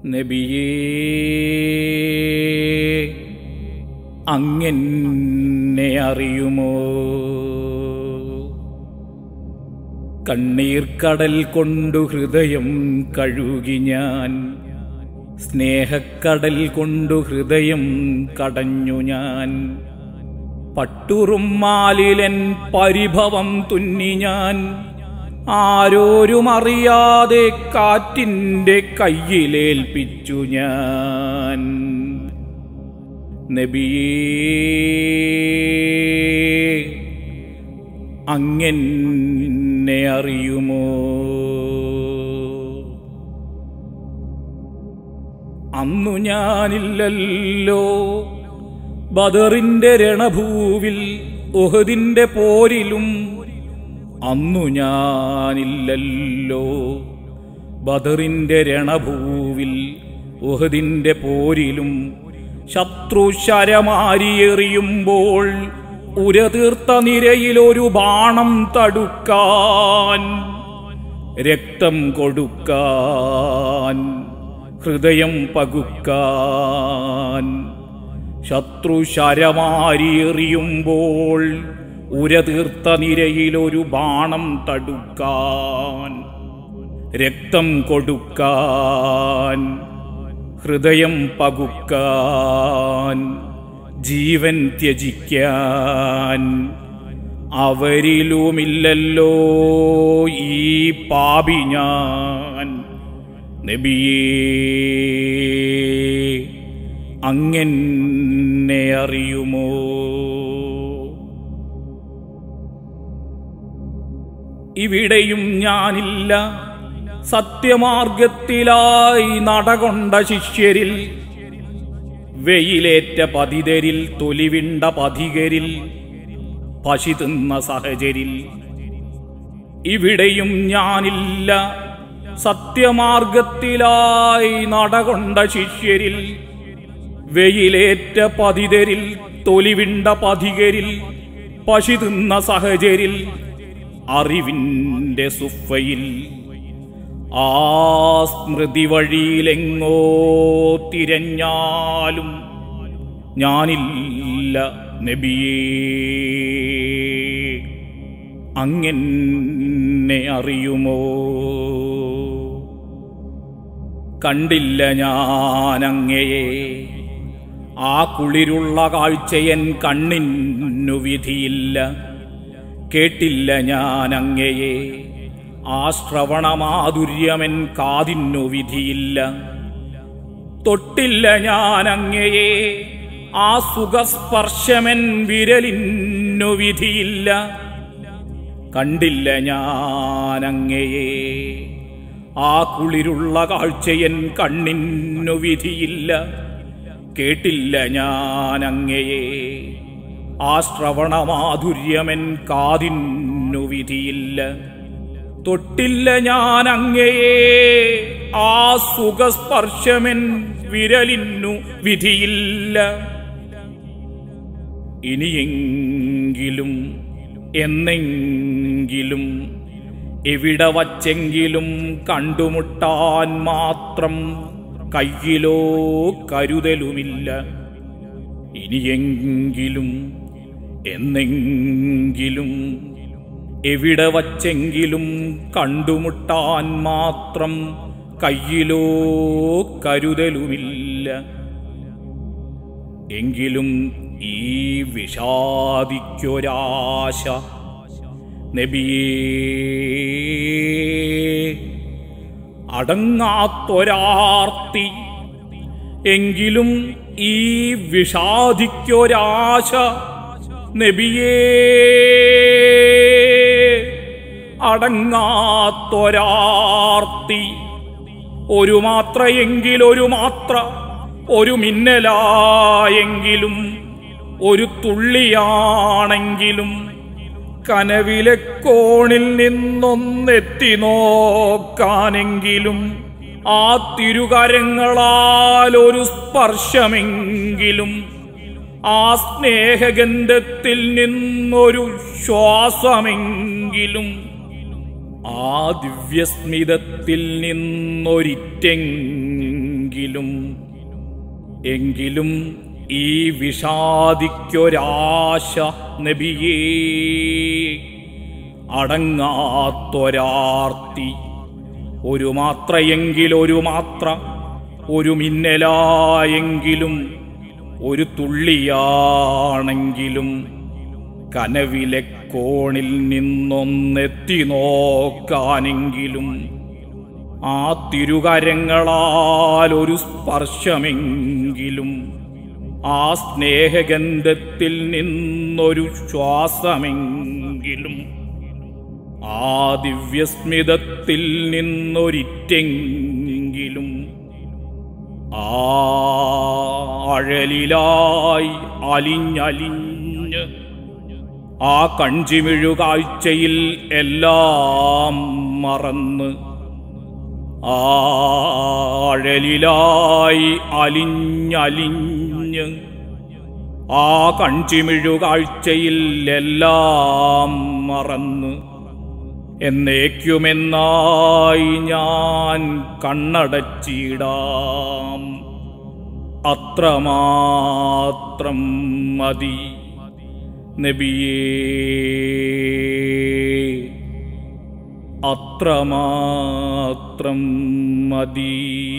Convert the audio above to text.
നബിയേ അങ്ങനെ അറിയുമോ കണ്ണീർക്കടൽ കൊണ്ടു ഹൃദയം കഴുകി ഞാൻ സ്നേഹക്കടൽ കൊണ്ടു ഹൃദയം കടഞ്ഞു ഞാൻ പട്ടുറുമാലിലൻ പരിഭവം തുന്നി ഞാൻ ആരോരും അറിയാതെ കാറ്റിന്റെ കയ്യിലേൽപ്പിച്ചു ഞാൻ നബിയേ അങ്ങനെ അറിയുമോ അന്നു ഞാനില്ലല്ലോ ബദറിന്റെ രണഭൂവിൽ ഉഹദിന്റെ പോരിലും അന്നു ഞാനില്ലല്ലോ ബദറിന്റെ രണഭൂവിൽ ഉഹദിന്റെ പോരിലും ശത്രു ശരമാരിയെറിയുമ്പോൾ ഉരതീർത്ത നിരയിലൊരു ബാണം തടുക്കാൻ രക്തം കൊടുക്കാൻ ഹൃദയം പകുക്കാൻ ശത്രു ശരമാരിയെറിയുമ്പോൾ ഉരതീർത്ത നിരയിലൊരു ബാണം തടുക്കാൻ രക്തം കൊടുക്കാൻ ഹൃദയം പകുക്കാൻ ജീവൻ ത്യജിക്കാൻ അവരിലുമില്ലല്ലോ ഈ പാപി ഞാൻ നബിയേ അങ്ങനെ അറിയുമോ ഇവിടെയും ഞാനില്ല സത്യമാർഗത്തിലായി നടകൊണ്ട ശിഷ്യരിൽ വെയിലേറ്റ പതിതരിൽ തൊലിവിണ്ട പതികരിൽ പശി തിന്ന സഹചരിൽ ഇവിടെയും ഞാനില്ല സത്യമാർഗത്തിലായി നടകൊണ്ട ശിഷ്യരിൽ വെയിലേറ്റ പതിതരിൽ തൊലിവിണ്ട പതികരിൽ പശി തിന്ന സഹചരിൽ അറിവിന്റെ സുഫയിൽ ആ സ്മൃതി വഴിയിലെങ്ങോ തിരഞ്ഞാലും ഞാനില്ല നബിയേ അങ്ങനെ അറിയുമോ കണ്ടില്ല ഞാനങ്ങയെ ആ കുളിരുള്ള കാഴ്ചയൻ കണ്ണിനു വിധിയില്ല കേട്ടില്ല ഞാനങ്ങയെ ആ ശ്രവണമാധുര്യമൻ കാതിന്നു വിധിയില്ല തൊട്ടില്ല ഞാനങ്ങയെ ആ സുഖസ്പർശമൻ വിരലിന്നു വിധിയില്ല കണ്ടില്ല ഞാനങ്ങയെ ആ കുളിരുള്ള കാഴ്ചയൻ കണ്ണിന്നു വിധിയില്ല കേട്ടില്ല ഞാനങ്ങയെ ആ ശ്രവണമാധുര്യമൻ കാതിന്നു വിധിയില്ല തൊട്ടില്ല ഞാനങ്ങയെ ആ സുഖസ്പർശമൻ വിരലിന്നു വിധിയില്ല ഇനിയെങ്കിലും എന്നെങ്കിലും എവിടെ വച്ചെങ്കിലും കണ്ടുമുട്ടാൻ മാത്രം കയ്യിലോ കരുതലുമില്ല ഇനിയെങ്കിലും എന്നെങ്കിലും എവിടെ വച്ചെങ്കിലും കണ്ടുമുട്ടാൻ മാത്രം കയ്യിലോ കരുതലുമില്ല എങ്കിലും ഈ വിഷാദിക്കൊരാശ നബിയേ അടങ്ങാത്തൊരാർത്തി എങ്കിലും ഈ വിഷാദിക്കൊരാശ നബിയേ അടങ്ങാത്തൊരാർത്തി ഒരു മാത്രയെങ്കിലൊരു മാത്ര ഒരു മിന്നലായെങ്കിലും ഒരു തുള്ളിയാണെങ്കിലും കനവിലെ കോണിൽ നിന്നൊന്നെത്തി നോക്കാനെങ്കിലും ആ തിരുകരങ്ങളാൽ ഒരു സ്പർശമെങ്കിലും ആ സ്നേഹഗന്ധത്തിൽ നിന്നൊരു ശ്വാസമെങ്കിലും ആ ദിവ്യസ്മിതത്തിൽ നിന്നൊരിറ്റെങ്കിലും എങ്കിലും എങ്കിലും ഈ വിഷാദിക്കൊരാശ നബിയേ അടങ്ങാത്തൊരാർത്തി ഒരു മാത്രയെങ്കിലൊരു മാത്ര ഒരു മിന്നലായെങ്കിലും ഒരു തുള്ളിയാണെങ്കിലും കനവിലെ കോണിൽ നിന്നൊന്നെത്തി നോക്കാനെങ്കിലും ആ തിരുകരങ്ങളാൽ ഒരു സ്പർശമെങ്കിലും ആ സ്നേഹഗന്ധത്തിൽ നിന്നൊരു ശ്വാസമെങ്കിലും ആ ദിവ്യസ്മിതത്തിൽ നിന്നൊരിറ്റെങ്കിലും ആഴലിലായി അലിഞ്ഞലിഞ്ഞ് ആ കഞ്ചിമിഴുകാഴ്ചയിൽ എല്ലാം മറന്ന് ആഴലിലായി അലിഞ്ഞലിഞ്ഞ് ആ കഞ്ചിമിഴുകാഴ്ചയിൽ എല്ലാം മറന്ന് എന്നേക്കുമെന്നായി ഞാൻ കണ്ണടച്ചിടാം അത്രമാത്രം മതി നബിയേ അത്രമാത്രം മതി